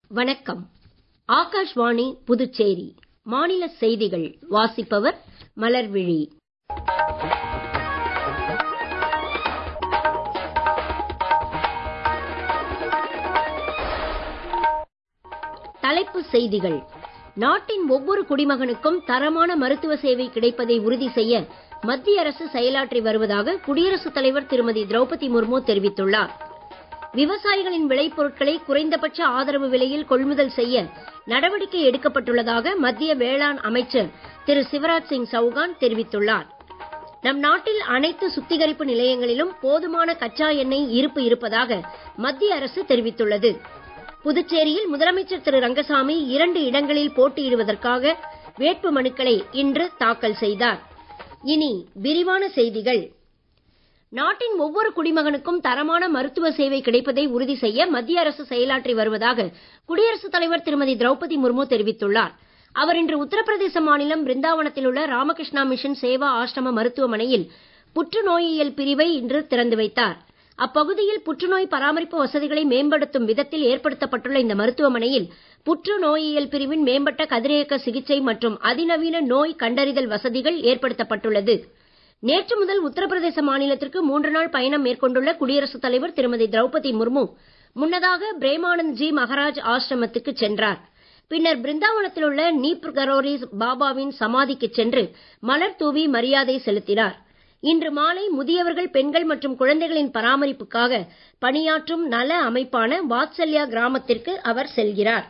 வணக்கம் ஆகாஷ்வாணி புதுச்சேரி மாநில செய்திகள் வாசிப்பவர் மலர்விழி தலைப்புச் செய்திகள் நாட்டின் ஒவ்வொரு குடிமகனுக்கும் தரமான மருத்துவ சேவை கிடைப்பதை உறுதி செய்ய மத்திய அரசு செயலாற்றி வருவதாக குடியரசுத் தலைவர் திருமதி திரௌபதி முர்மு தெரிவித்துள்ளார் விவசாயிகளின் விளைபொருட்களை குறைந்தபட்ச ஆதரவு விலையில் கொள்முதல் செய்ய நடவடிக்கை எடுக்கப்பட்டுள்ளதாக மத்திய வேளாண் அமைச்சர் திரு சிவராஜ் சிங் சௌகான் தெரிவித்துள்ளார் நம் நாட்டில் அனைத்து சுத்திகரிப்பு நிலையங்களிலும் போதுமான கச்சா எண்ணெய் இருப்பு இருப்பதாக மத்திய அரசு தெரிவித்துள்ளது புதுச்சேரியில் முதலமைச்சர் திரு ரங்கசாமி இரண்டு இடங்களில் போட்டியிடுவதற்காக வேட்பு மனுக்களை இன்று தாக்கல் செய்தார் இனி விரிவான செய்திகள் நாட்டின் ஒவ்வொரு குடிமகனுக்கும் தரமான மருத்துவ சேவை கிடைப்பதை உறுதி செய்ய மத்திய அரசு செயலாற்றி வருவதாக குடியரசுத் தலைவர் திருமதி திரௌபதி முர்மு தெரிவித்துள்ளார் அவர் இன்று உத்தரப்பிரதேச மாநிலம் பிருந்தாவனத்தில் உள்ள ராமகிருஷ்ணா மிஷன் சேவா ஆசிரம மருத்துவமனையில் புற்றுநோயியல் பிரிவை இன்று திறந்து வைத்தார் அப்பகுதியில் புற்றுநோய் பராமரிப்பு வசதிகளை மேம்படுத்தும் விதத்தில் ஏற்படுத்தப்பட்டுள்ள இந்த மருத்துவமனையில் புற்றுநோயியல் பிரிவின் மேம்பட்ட கதிரியக்க சிகிச்சை மற்றும் அதிநவீன நோய் கண்டறிதல் வசதிகள் ஏற்படுத்தப்பட்டுள்ளது நேற்று முதல் உத்தரப்பிரதேச மாநிலத்திற்கு மூன்று நாள் பயணம் மேற்கொண்டுள்ள குடியரசுத் தலைவர் திருமதி திரௌபதி முர்மு முன்னதாக பிரேமானந்த் ஜி மகாராஜ் ஆசிரமத்துக்கு சென்றார் பின்னர் பிருந்தாவனத்தில் உள்ள நீப் கரோரி பாபாவின் சமாதிக்கு சென்று மலர் தூவி மரியாதை செலுத்தினார் இன்று மாலை முதியவர்கள் பெண்கள் மற்றும் குழந்தைகளின் பராமரிப்புக்காக பணியாற்றும் நல அமைப்பான வாத்சல்யா கிராமத்திற்கு அவர் செல்கிறார்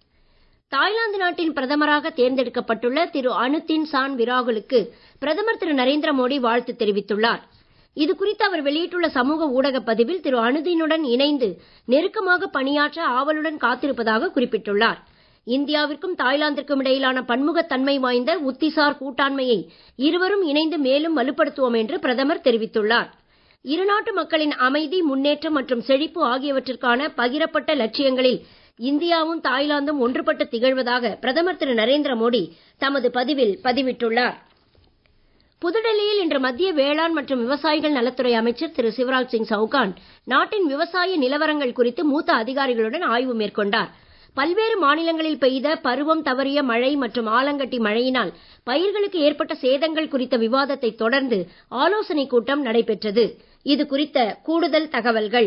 தாய்லாந்து நாட்டின் பிரதமராக தேர்ந்தெடுக்கப்பட்டுள்ள திரு அனுதின் சான் விராகுலுக்கு பிரதமர் திரு நரேந்திர மோடி வாழ்த்து தெரிவித்துள்ளார் இது குறித்து அவர் வெளியிட்டுள்ள சமூக ஊடக பதிவில் திரு அனுதினுடன் இணைந்து நெருக்கமாக பணியாற்ற ஆவலுடன் காத்திருப்பதாக குறிப்பிட்டுள்ளார் இந்தியாவிற்கும் தாய்லாந்திற்கும் இடையிலான பன்முகத்தன்மை வாய்ந்த உத்திசார் கூட்டாண்மையை இருவரும் இணைந்து மேலும் வலுப்படுத்துவோம் என்று பிரதமர் தெரிவித்துள்ளார் இருநாட்டு மக்களின் அமைதி முன்னேற்றம் மற்றும் செழிப்பு ஆகியவற்றிற்கான பகிரப்பட்ட லட்சியங்களில் இந்தியாவும் தாய்லாந்தும் ஒன்றுபட்டு திகழ்வதாக பிரதமர் திரு நரேந்திர மோடி தமது பதிவில் பதிவிட்டுள்ளார் புதுடெல்லியில் இன்று மத்திய வேளாண் மற்றும் விவசாயிகள் நலத்துறை அமைச்சர் திரு சிவராஜ் சிங் சௌகான் நாட்டின் விவசாய நிலவரங்கள் குறித்து மூத்த அதிகாரிகளுடன் ஆய்வு மேற்கொண்டார் பல்வேறு மாநிலங்களில் பெய்த பருவம் தவறிய மழை மற்றும் ஆலங்கட்டி மழையினால் பயிர்களுக்கு ஏற்பட்ட சேதங்கள் குறித்த விவாதத்தை தொடர்ந்து ஆலோசனைக் கூட்டம் நடைபெற்றது இது குறித்த கூடுதல் தகவல்கள்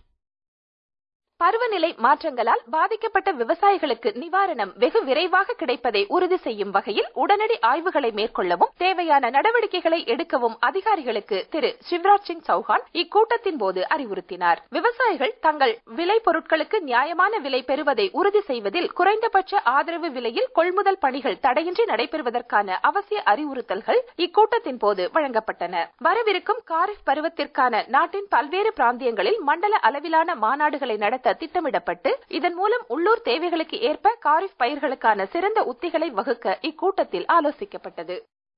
பருவநிலை மாற்றங்களால் பாதிக்கப்பட்ட விவசாயிகளுக்கு நிவாரணம் வெகு விரைவாக கிடைப்பதை உறுதி செய்யும் வகையில் உடனடி ஆய்வுகளை மேற்கொள்ளவும் தேவையான நடவடிக்கைகளை எடுக்கவும் அதிகாரிகளுக்கு திரு சிவராஜ் சிங் சௌஹான் இக்கூட்டத்தின் போது அறிவுறுத்தினார் விவசாயிகள் தங்கள் விளை பொருட்களுக்கு நியாயமான விலை பெறுவதை உறுதி செய்வதில் குறைந்தபட்ச ஆதரவு விலையில் கொள்முதல் பணிகள் தடையின்றி நடைபெறுவதற்கான அவசிய அறிவுறுத்தல்கள் இக்கூட்டத்தின் போது வழங்கப்பட்டன வரவிருக்கும் காரிஃப் பருவத்திற்கான நாட்டின் பல்வேறு பிராந்தியங்களில் மண்டல அளவிலான மாநாடுகளை நடத்த திட்டமிடப்பட்டு இதன் மூலம் உள்ளூர் தேவைகளுக்கு ஏற்ப காரிஃப் பயிர்களுக்கான சிறந்த உத்திகளை வகுக்க இக்கூட்டத்தில் ஆலோசிக்கப்பட்டது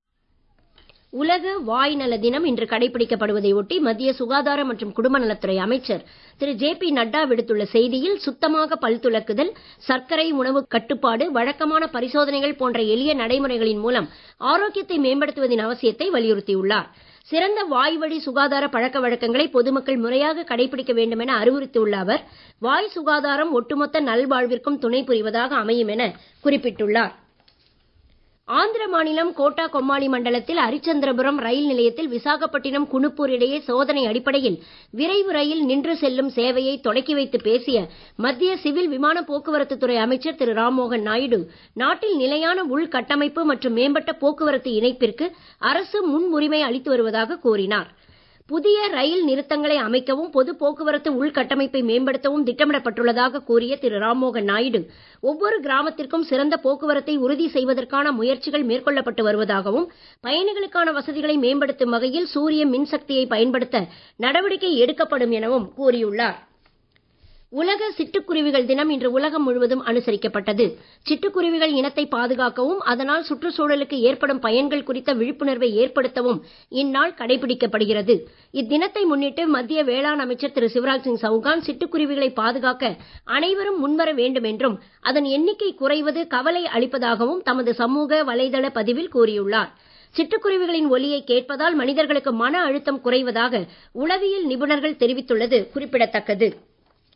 உலக வாய் நல தினம் இன்று கடைபிடிக்கப்படுவதை ஒட்டி மத்திய சுகாதார மற்றும் குடும்ப நலத்துறை அமைச்சர் திரு ஜே பி நட்டா விடுத்துள்ள செய்தியில் சுத்தமாக பல் துலக்குதல் சர்க்கரை உணவு கட்டுப்பாடு வழக்கமான பரிசோதனைகள் போன்ற எளிய நடைமுறைகளின் மூலம் ஆரோக்கியத்தை மேம்படுத்துவதின் அவசியத்தை வலியுறுத்தியுள்ளார் சிறந்த வாய்வழி சுகாதார பழக்க வழக்கங்களை பொதுமக்கள் முறையாக கடைபிடிக்க வேண்டும் என அறிவுறுத்தியுள்ள அவர் வாய் சுகாதாரம் ஒட்டுமொத்த நல்வாழ்விற்கும் துணை புரிவதாக அமையும் என குறிப்பிட்டுள்ளார் ஆந்திர மாநிலம் கோட்டா கொம்மாளி மண்டலத்தில் அரிச்சந்திரபுரம் ரயில் நிலையத்தில் விசாகப்பட்டினம் குணுப்பூர் இடையே சோதனை அடிப்படையில் விரைவு ரயில் நின்று செல்லும் சேவையை தொடக்கி வைத்து பேசிய மத்திய சிவில் விமான போக்குவரத்து துறை அமைச்சர் திரு ராம்மோகன் நாயுடு நாட்டில் நிலையான உள்கட்டமைப்பு மற்றும் மேம்பட்ட போக்குவரத்து இணைப்பிற்கு அரசு முன்னுரிமை அளித்து வருவதாக கூறினார் புதிய ரயில் நிறுத்தங்களை அமைக்கவும் பொது போக்குவரத்து உள்கட்டமைப்பை மேம்படுத்தவும் திட்டமிடப்பட்டுள்ளதாக கூறிய திரு ராம்மோகன் நாயுடு ஒவ்வொரு கிராமத்திற்கும் சிறந்த போக்குவரத்தை உறுதி செய்வதற்கான முயற்சிகள் மேற்கொள்ளப்பட்டு வருவதாகவும் பயணிகளுக்கான வசதிகளை மேம்படுத்தும் வகையில் சூரிய மின்சக்தியை பயன்படுத்த நடவடிக்கை எடுக்கப்படும் எனவும் கூறியுள்ளார் உலக சிட்டுக்குருவிகள் தினம் இன்று உலகம் முழுவதும் அனுசரிக்கப்பட்டது சிட்டுக்குருவிகள் இனத்தை பாதுகாக்கவும் அதனால் சுற்றுச்சூழலுக்கு ஏற்படும் பயன்கள் குறித்த விழிப்புணர்வை ஏற்படுத்தவும் இந்நாள் கடைபிடிக்கப்படுகிறது இத்தினத்தை முன்னிட்டு மத்திய வேளாண் அமைச்சர் திரு சிவராஜ் சிங் சௌகான் சிட்டுக்குருவிகளை பாதுகாக்க அனைவரும் முன்வர வேண்டும் என்றும் அதன் எண்ணிக்கை குறைவது கவலை அளிப்பதாகவும் தமது சமூக வலைதள பதிவில் கூறியுள்ளார் சிட்டுக்குருவிகளின் ஒலியை கேட்பதால் மனிதர்களுக்கு மன அழுத்தம் குறைவதாக உளவியல் நிபுணர்கள் தெரிவித்துள்ளது குறிப்பிடத்தக்கது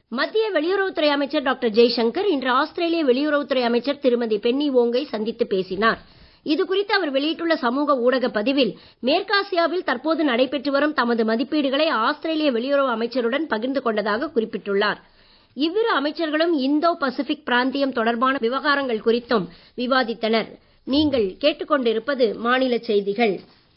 மத்திய வெளியுறவுத்துறை அமைச்சர் டாக்டர் ஜெய்சங்கர் இன்று ஆஸ்திரேலிய வெளியுறவுத்துறை அமைச்சர் திருமதி பென்னி வோங்கை சந்தித்து பேசினார் இது குறித்து அவர் வெளியிட்டுள்ள சமூக ஊடக பதிவில் மேற்காசியாவில் தற்போது நடைபெற்று வரும் தமது மதிப்பீடுகளை ஆஸ்திரேலிய வெளியுறவு அமைச்சருடன் பகிர்ந்து கொண்டதாக குறிப்பிட்டுள்ளார் இவ்விரு அமைச்சர்களும் இந்தோ பசிபிக் பிராந்தியம் தொடர்பான விவகாரங்கள் குறித்தும் விவாதித்தனர் நீங்கள் கேட்டுக்கொண்டிருப்பது மாநில செய்திகள்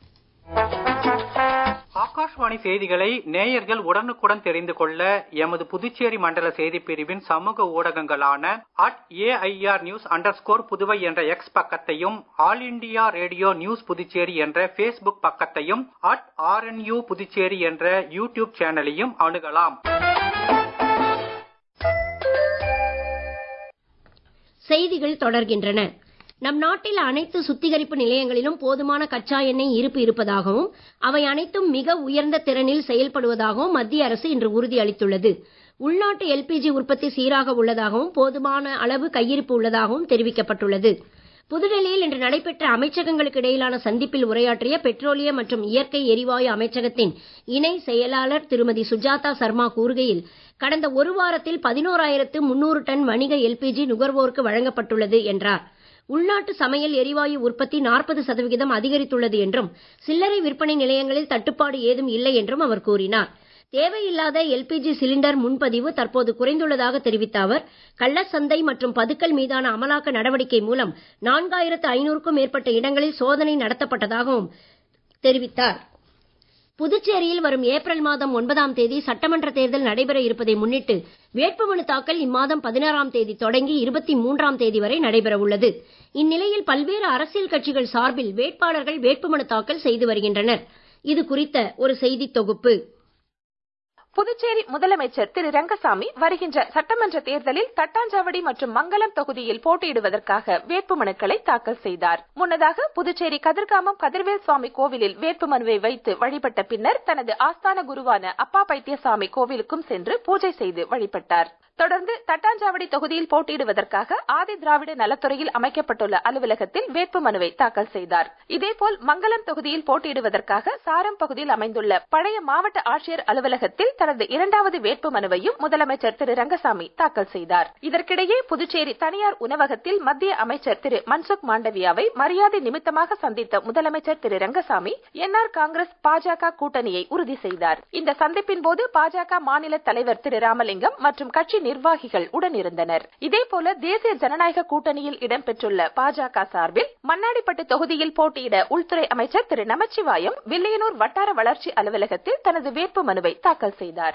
ஆகாஷ்வாணி செய்திகளை நேயர்கள் உடனுக்குடன் தெரிந்து கொள்ள எமது புதுச்சேரி மண்டல செய்திப் பிரிவின் சமூக ஊடகங்களான at AIR news under Puduvai என்ற எக்ஸ் பக்கத்தையும் all India radio news Puducherry என்ற ஃபேஸ்புக் பக்கத்தையும் அட் ஆர்என்யூ புதுச்சேரி என்ற யூடியூப் சேனலையும் அணுகலாம் செய்திகள் தொடர்கின்றன நம் நாட்டில் அனைத்து சுத்திகரிப்பு நிலையங்களிலும் போதுமான கச்சா எண்ணெய் இருப்பு இருப்பதாகவும் அவை அனைத்தும் மிக உயர்ந்த திறனில் செயல்படுவதாகவும் மத்திய அரசு இன்று உறுதி அளித்துள்ளது உள்நாட்டு எல்பிஜி உற்பத்தி சீராக உள்ளதாகவும் போதுமான அளவு கையிருப்பு உள்ளதாகவும் தெரிவிக்கப்பட்டுள்ளது புதுடெல்லியில் இன்று நடைபெற்ற அமைச்சகங்களுக்கு இடையிலான சந்திப்பில் உரையாற்றிய பெட்ரோலிய மற்றும் இயற்கை எரிவாயு அமைச்சகத்தின் இணை செயலாளர் திருமதி சுஜாதா சர்மா கூறுகையில் கடந்த ஒரு வாரத்தில் பதினோராயிரத்து முன்னூறு டன் வணிக எல்பிஜி நுகர்வோருக்கு வழங்கப்பட்டுள்ளது என்றார் உள்நாட்டு சமையல் எரிவாயு உற்பத்தி நாற்பது சதவிகிதம் அதிகரித்துள்ளது என்றும் சில்லறை விற்பனை நிலையங்களில் தட்டுப்பாடு ஏதும் இல்லை என்றும் அவர் கூறினார் தேவையில்லாத எல்பிஜி சிலிண்டர் முன்பதிவு தற்போது குறைந்துள்ளதாக தெரிவித்த அவர் கள்ளச்சந்தை மற்றும் பதுக்கல் மீதான அமலாக்க நடவடிக்கை மூலம் நான்காயிரத்து ஐநூறுக்கும் மேற்பட்ட இடங்களில் சோதனை நடத்தப்பட்டதாகவும் தெரிவித்தார் புதுச்சேரியில் வரும் ஏப்ரல் மாதம் ஒன்பதாம் தேதி சட்டமன்ற தேர்தல் நடைபெற இருப்பதை முன்னிட்டு வேட்புமனு தாக்கல் இம்மாதம் பதினாறாம் தேதி தொடங்கி இருபத்தி மூன்றாம் தேதி வரை நடைபெற உள்ளது இந்நிலையில் பல்வேறு அரசியல் கட்சிகள் சார்பில் வேட்பாளர்கள் வேட்புமனு தாக்கல் செய்து வருகின்றனர் இது குறித்த ஒரு செய்தி தொகுப்பு புதுச்சேரி முதலமைச்சர் திரு ரங்கசாமி வருகின்ற சட்டமன்ற தேர்தலில் தட்டாஞ்சாவடி மற்றும் மங்கலம் தொகுதியில் போட்டியிடுவதற்காக வேட்புமனுக்களை தாக்கல் செய்தார் முன்னதாக புதுச்சேரி கதிர்காமம் கதிர்வேல் சுவாமி கோவிலில் வேட்புமனுவை வைத்து வழிபட்ட பின்னர் தனது ஆஸ்தான குருவான அப்பா பைத்தியசாமி கோவிலுக்கும் சென்று பூஜை செய்து வழிபட்டார் தொடர்ந்து தட்டாஞ்சாவடி தொகுதியில் போட்டியிடுவதற்காக ஆதி திராவிட நலத்துறையில் அமைக்கப்பட்டுள்ள அலுவலகத்தில் வேட்புமனுவை தாக்கல் செய்தார் இதேபோல் மங்கலம் தொகுதியில் போட்டியிடுவதற்காக சாரம் பகுதியில் அமைந்துள்ள பழைய மாவட்ட ஆட்சியர் அலுவலகத்தில் தனது இரண்டாவது வேட்புமனுவையும் முதலமைச்சர் திரு ரங்கசாமி தாக்கல் செய்தார் இதற்கிடையே புதுச்சேரி தனியார் உணவகத்தில் மத்திய அமைச்சர் திரு மன்சுக் மாண்டவியாவை மரியாதை நிமித்தமாக சந்தித்த முதலமைச்சர் திரு ரங்கசாமி என்ஆர் காங்கிரஸ் பாஜக கூட்டணியை உறுதி செய்தார் இந்த சந்திப்பின் போது பாஜக மாநில தலைவர் திரு ராமலிங்கம் மற்றும் கட்சி நிர்வாகிகள் உடனிருந்தனர் இதேபோல தேசிய ஜனநாயக கூட்டணியில் இடம்பெற்றுள்ள பாஜக சார்பில் மண்ணாடிப்பட்டு தொகுதியில் போட்டியிட உள்துறை அமைச்சர் திரு நமச்சிவாயம் வில்லியனூர் வட்டார வளர்ச்சி அலுவலகத்தில் தனது வேட்புமனுவை தாக்கல் செய்தார்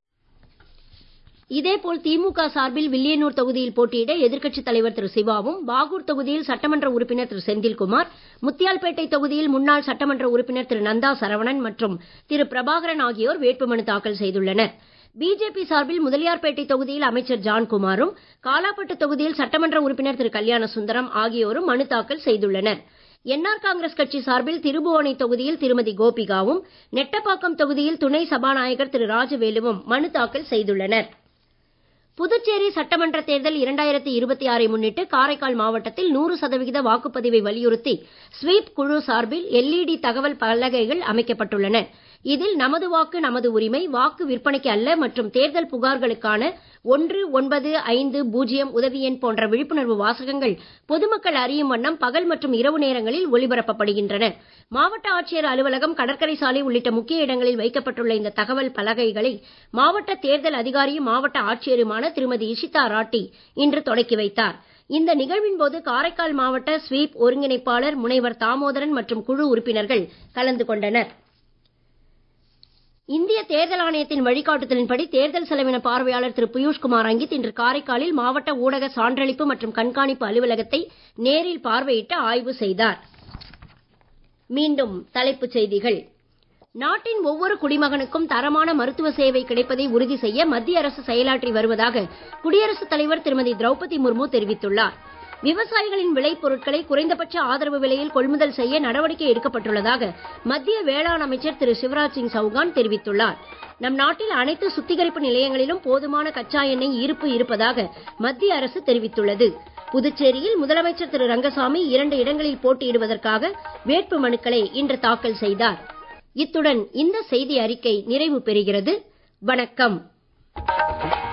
இதேபோல் திமுக சார்பில் வில்லியனூர் தொகுதியில் போட்டியிட எதிர்க்கட்சித் தலைவர் திரு சிவாவும் பாகூர் தொகுதியில் சட்டமன்ற உறுப்பினர் திரு செந்தில்குமார் முத்தியால்பேட்டை தொகுதியில் முன்னாள் சட்டமன்ற உறுப்பினர் திரு நந்தா சரவணன் மற்றும் திரு பிரபாகரன் ஆகியோர் வேட்புமனு தாக்கல் செய்துள்ளனர் பிஜேபி சார்பில் முதலியார்பேட்டை தொகுதியில் அமைச்சர் ஜான்குமாரும் காலாப்பட்டு தொகுதியில் சட்டமன்ற உறுப்பினர் திரு கல்யாண சுந்தரம் ஆகியோரும் மனு தாக்கல் செய்துள்ளனர் என்ஆர் காங்கிரஸ் கட்சி சார்பில் திருபுவனை தொகுதியில் திருமதி கோபிகாவும் நெட்டப்பாக்கம் தொகுதியில் துணை சபாநாயகர் திரு ராஜவேலுவும் மனு தாக்கல் செய்துள்ளனர் புதுச்சேரி சட்டமன்ற தேர்தல் இரண்டாயிரத்தி இருபத்தி ஆறை முன்னிட்டு காரைக்கால் மாவட்டத்தில் நூறு சதவிகித வாக்குப்பதிவை வலியுறுத்தி ஸ்வீப் குழு சார்பில் எல்இடி தகவல் பலகைகள் அமைக்கப்பட்டுள்ளன இதில் நமது வாக்கு நமது உரிமை வாக்கு விற்பனைக்கு அல்ல மற்றும் தேர்தல் புகார்களுக்கான ஒன்று ஒன்பது ஐந்து பூஜ்ஜியம் உதவி எண் போன்ற விழிப்புணர்வு வாசகங்கள் பொதுமக்கள் அறியும் வண்ணம் பகல் மற்றும் இரவு நேரங்களில் ஒளிபரப்பப்படுகின்றன மாவட்ட ஆட்சியர் அலுவலகம் கடற்கரை சாலை உள்ளிட்ட முக்கிய இடங்களில் வைக்கப்பட்டுள்ள இந்த தகவல் பலகைகளை மாவட்ட தேர்தல் அதிகாரியும் மாவட்ட ஆட்சியருமான திருமதி இஷிதா ராட்டி இன்று தொடக்கி வைத்தார் இந்த நிகழ்வின் போது காரைக்கால் மாவட்ட ஸ்வீப் ஒருங்கிணைப்பாளர் முனைவர் தாமோதரன் மற்றும் குழு உறுப்பினர்கள் கலந்து கொண்டனர் இந்திய தேர்தல் ஆணையத்தின் வழிகாட்டுதலின்படி தேர்தல் செலவின பார்வையாளர் திரு பியூஷ்குமார் அங்கித் இன்று காரைக்காலில் மாவட்ட ஊடக சான்றளிப்பு மற்றும் கண்காணிப்பு அலுவலகத்தை நேரில் பார்வையிட்டு ஆய்வு செய்தார் மீண்டும் தலைப்புச் செய்திகள் நாட்டின் ஒவ்வொரு குடிமகனுக்கும் தரமான மருத்துவ சேவை கிடைப்பதை உறுதி செய்ய மத்திய அரசு செயலாற்றி வருவதாக குடியரசுத் தலைவர் திருமதி திரௌபதி முர்மு தெரிவித்துள்ளார் விவசாயிகளின் விளைபொருட்களை குறைந்தபட்ச ஆதரவு விலையில் கொள்முதல் செய்ய நடவடிக்கை எடுக்கப்பட்டுள்ளதாக மத்திய வேளாண் அமைச்சர் திரு சிவராஜ் சிங் சௌகான் தெரிவித்துள்ளார் நம் நாட்டில் அனைத்து சுத்திகரிப்பு நிலையங்களிலும் போதுமான கச்சா எண்ணெய் இருப்பு இருப்பதாக மத்திய அரசு தெரிவித்துள்ளது புதுச்சேரியில் முதலமைச்சர் திரு ரங்கசாமி இரண்டு இடங்களில் போட்டியிடுவதற்காக வேட்பு மனுக்களை இன்று தாக்கல் செய்தார் இத்துடன் இந்த செய்தி அறிக்கை நிறைவு பெறுகிறது வணக்கம்